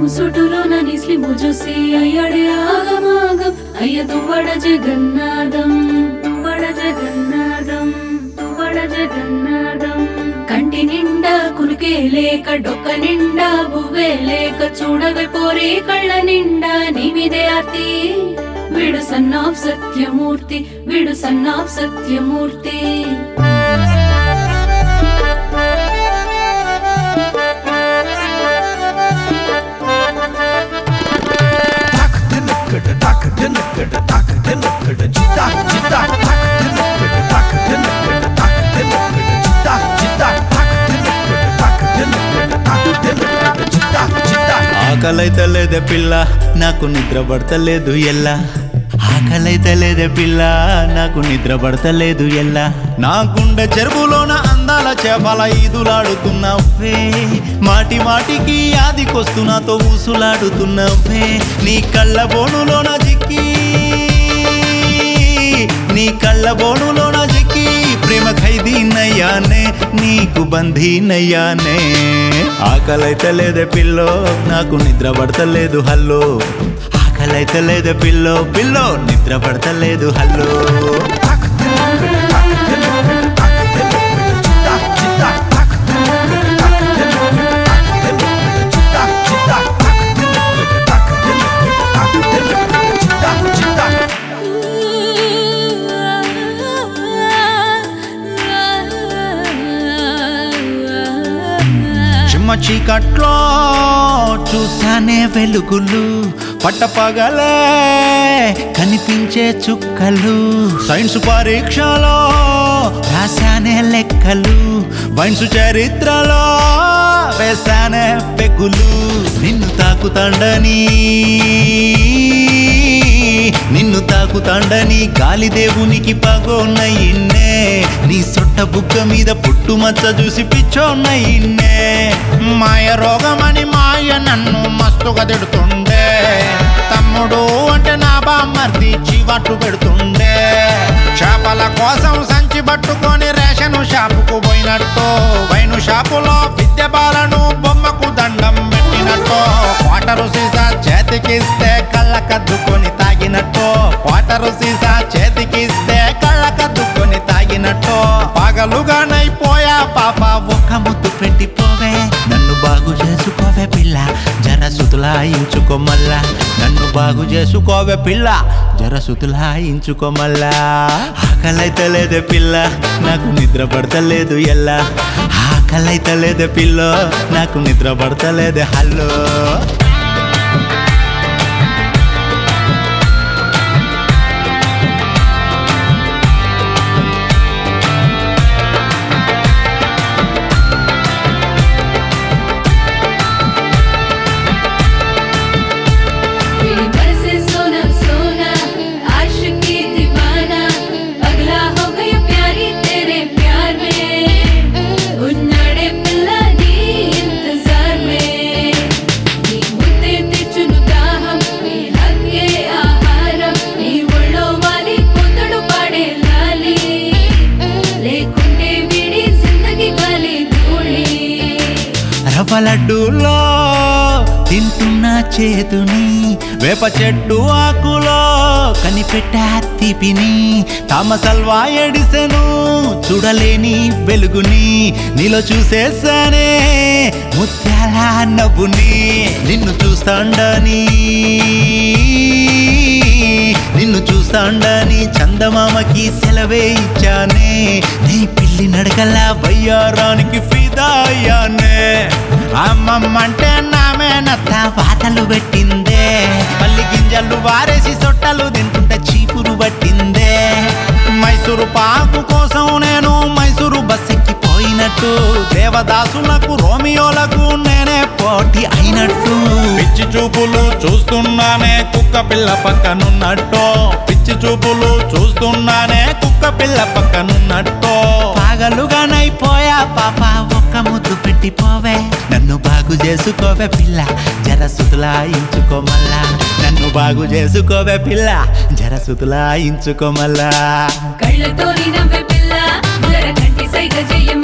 ముసుటులోన నిస్లిము చూసి అయ్యడే ఆగమాగం అయ్య తువ్వడ జగన్నాథం తువ్వడ జగన్నాథం తువ్వడ జగన్నాథం కంటి నిండా కునుకే లేక డొక్క నిండా బువ్వే లేక చూడవే పోరే కళ్ళ నిండా నీమిదే ఆర్తి వీడు సన్ ఆఫ్ సత్యమూర్తి వీడు సన్ ఆఫ్ సత్యమూర్తి ఆకలైతే లేదే పిల్ల నాకు నిద్ర పడతలేదు ఎల్లా ఆకలైతే లేదే పిల్ల నాకు నిద్ర పడతలేదు ఎల్లా నా గుండె చెరువులోన అందాల చేపల ఈదులాడుతున్నావే మాటి మాటికి ఆదికొస్తున్నాతో ఊసులాడుతున్నావే నీ కళ్ళ బోనులోన జిక్కి నీ కళ్ళ బోనులోన జిక్కి ప్రేమ ఖైదీనయ్యానే నీకు బంధీనయ్యానే ఆకలైతే లేదే పిల్లో నాకు నిద్ర పడతలేదు హల్లో ఆకలైతే లేదే పిల్లో పిల్లో నిద్ర పడతలేదు హల్లో చిమ్మ చీకట్లో చూసానే వెలుగులు పట్టపగలే కనిపించే చుక్కలు సైన్స్ పరీక్షలో రాశానే లెక్కలు వైన్స్ చరిత్రలో వేశానే పెగులు నిన్ను తాకుతాండని నిన్ను తాకుతాండని గాలిదేవునికి పగోన్నయిన్నే నీ సొట్ట బుగ్గ మీద పుట్టుమచ్చ చూసి పిచ్చోన్నయిన్నే మాయ రోగమని మాయ నన్ను మస్తుగా తిడుతుండే తమ్ముడు అంటే నా బామ్మర్ది చివట్టు పెడుతుండే చేపల కోసం సంచి పట్టుకొని రేషన్ షాపుకు పోయినట్టు వైను షాపులో విద్య బాలను బొమ్మకు దండం పెట్టినట్టు వాటరు సీసా చేతికిస్తే కళ్ళ కద్దుకొని తాగినట్టు వాటరు సీసా చేతికిస్తే కళ్ళ కద్దుకొని తాగినట్టు పగలుగానైపోయా పాప ఒక్క ముద్దు పెట్టిపోవే నన్ను బాగు చేసుకోవే పిల్ల జర సుతులాయించుకోమల్లా నన్ను బాగు చేసుకోవే పిల్ల జర సుతులాయించుకోమల్లా ఆకలైతే లేదే పిల్ల నాకు నిద్ర పడతలేదు ఎల్లా ఆకలైతే లేదే పిల్ల నాకు నిద్ర పడతలేదే హల్లో मेरी बरसे सोना सोना आशिकी दीवाना पगला हो गई प्यारी तेरे प्यार में उन्नाड़े पिल्ला नी इंतजार में నీ ముద్దే తెచ్చును దాహం నీ హక్కే ఆహారం నీ ఒళ్ళో వాలి పొద్దుడు పాడే లాలి లేకుంటే విడి జిందగీ గాలి ధూళి రవ్వ లడ్డూలో తింటున్న చేతుని వేప చెట్టు ఆకులో కనిపెట్టా తీపిని తామసల్వా ఎడిసెను చూడలేని వెలుగుని నీలో చూసేసానే ముత్యాల నవ్వుని నిన్ను చూస్తాండని నిన్ను చూస్తాండని చందమామకి సెలవే ఇచ్చానే నీ పిల్లి నడకల వయ్యారానికి ఫిదా అయ్యానే అమ్మమ్మంటే నామే నత్త వాతలు పెట్టిందే పల్లి గింజలు వారేసి సొట్టలు తింటుంటే చీపురు పట్టిందే మైసూరు పాకు కోసం నేను మైసూరు బస్ ఎక్కిపోయినట్టు దేవదాసులకు రోమియోలకు నేనే పోటీ అయినట్టు పిచ్చి చూపులు చూస్తున్నానే కుక్క పిల్ల పక్కనున్నట్టు పిచ్చి చూపులు చూస్తున్నానే కుక్క పిల్ల పక్కనున్నట్టు పాగలుగానైపోయా పాప ఒక్క ముద్దు పెట్టిపోవే నన్ను బాగు చేసుకోవే పిల్ల జర సుతులాయించుకోమల్లా నన్ను బాగు చేసుకోవే పిల్ల జర సుతులాయించుకోమల్లా కళ్ళతోని నవ్వే పిల్ల జర కంటి సైగ చెయ్యమ్మ